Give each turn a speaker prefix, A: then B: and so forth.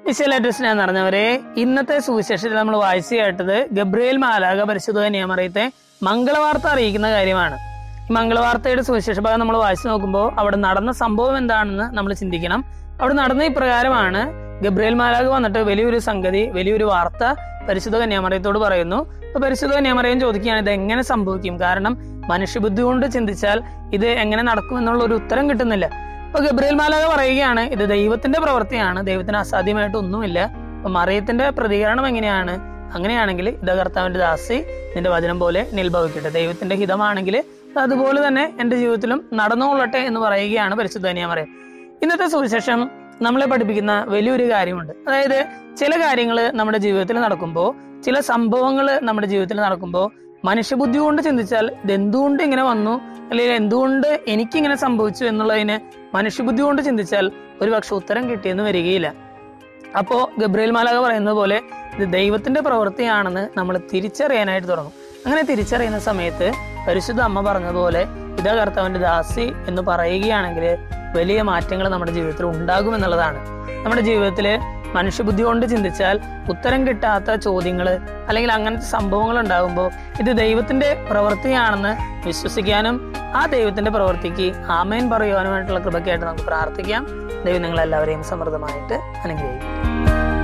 A: വിശലഡ്രസ്റ്റിനെ നിറഞ്ഞവരെ ഇന്നത്തെ സുവിശേഷത്തിൽ നമ്മൾ വായിച്ചു കേട്ടത് ഗബ്രിയേൽ മാലാക പരിശുദ്ധ നിയമറിയത്തെ മംഗളവാർത്ത അറിയിക്കുന്ന കാര്യമാണ് ഈ മംഗളവാർത്തയുടെ സുവിശേഷ ഭാഗം നമ്മൾ വായിച്ചു നോക്കുമ്പോൾ അവിടെ നടന്ന സംഭവം എന്താണെന്ന് നമ്മൾ ചിന്തിക്കണം അവിടെ നടന്ന ഇപ്രകാരമാണ് ഗബ്രിയേൽ മാലാക വന്നിട്ട് വലിയൊരു സംഗതി വലിയൊരു വാർത്ത പരിശുദ്ധ കന്യാമറയത്തോട് പറയുന്നു അപ്പൊ പരിശുദ്ധ കന്യാമറയം ചോദിക്കുകയാണ് ഇത് എങ്ങനെ സംഭവിക്കും കാരണം മനുഷ്യബുദ്ധി കൊണ്ട് ചിന്തിച്ചാൽ ഇത് എങ്ങനെ നടക്കും എന്നുള്ള ഒരു ഉത്തരം കിട്ടുന്നില്ല അപ്പൊ ഗബ്രിയേൽ മാലാക പറയുകയാണ് ഇത് ദൈവത്തിന്റെ പ്രവൃത്തിയാണ് ദൈവത്തിന് അസാധ്യമായിട്ട് ഒന്നുമില്ല അപ്പൊ മറിയത്തിന്റെ പ്രതികരണം എങ്ങനെയാണ് അങ്ങനെയാണെങ്കിൽ ഇത കർത്താവിന്റെ ദാസി നിന്റെ വചനം പോലെ നിൽഭവിക്കട്ടെ ദൈവത്തിന്റെ ഹിതമാണെങ്കിൽ അത് അതുപോലെ തന്നെ എന്റെ ജീവിതത്തിലും നടന്നുകൊള്ളട്ടെ എന്ന് പറയുകയാണ് പരിശുദ്ധ കന്യാമറയം ഇന്നത്തെ സുവിശേഷം നമ്മളെ പഠിപ്പിക്കുന്ന വലിയൊരു കാര്യമുണ്ട് അതായത് ചില കാര്യങ്ങൾ നമ്മുടെ ജീവിതത്തിൽ നടക്കുമ്പോൾ ചില സംഭവങ്ങൾ നമ്മുടെ ജീവിതത്തിൽ നടക്കുമ്പോൾ മനുഷ്യബുദ്ധി കൊണ്ട് ചിന്തിച്ചാൽ ഇത് എന്തുകൊണ്ട് ഇങ്ങനെ വന്നു അല്ലെങ്കിൽ എന്തുകൊണ്ട് എനിക്കിങ്ങനെ സംഭവിച്ചു എന്നുള്ളതിന് മനുഷ്യബുദ്ധി കൊണ്ട് ചിന്തിച്ചാൽ ഒരുപക്ഷെ ഉത്തരം കിട്ടിയെന്ന് വരികയില്ല അപ്പോ ഗബ്രിയേൽ മാലാക പറയുന്നത് പോലെ ഇത് ദൈവത്തിന്റെ പ്രവൃത്തിയാണെന്ന് നമ്മൾ തിരിച്ചറിയാനായിട്ട് തുടങ്ങും അങ്ങനെ തിരിച്ചറിയുന്ന സമയത്ത് പരിശുദ്ധ അമ്മ പറഞ്ഞതുപോലെ ഇതാ കർത്താവിന്റെ ദാസി എന്ന് പറയുകയാണെങ്കിൽ വലിയ മാറ്റങ്ങൾ നമ്മുടെ ജീവിതത്തിൽ ഉണ്ടാകുമെന്നുള്ളതാണ് നമ്മുടെ ജീവിതത്തിൽ മനുഷ്യബുദ്ധി കൊണ്ട് ചിന്തിച്ചാൽ ഉത്തരം കിട്ടാത്ത ചോദ്യങ്ങൾ അല്ലെങ്കിൽ അങ്ങനത്തെ സംഭവങ്ങൾ ഉണ്ടാകുമ്പോൾ ഇത് ദൈവത്തിന്റെ പ്രവൃത്തിയാണെന്ന് വിശ്വസിക്കാനും ആ ദൈവത്തിന്റെ പ്രവൃത്തിക്ക് ആമേൻ പറയുവാനുമായിട്ടുള്ള കൃപയ്ക്കായിട്ട് നമുക്ക് പ്രാർത്ഥിക്കാം ദൈവം നിങ്ങളെല്ലാവരെയും സമൃദ്ധമായിട്ട് അനുഗ്രഹിക്കും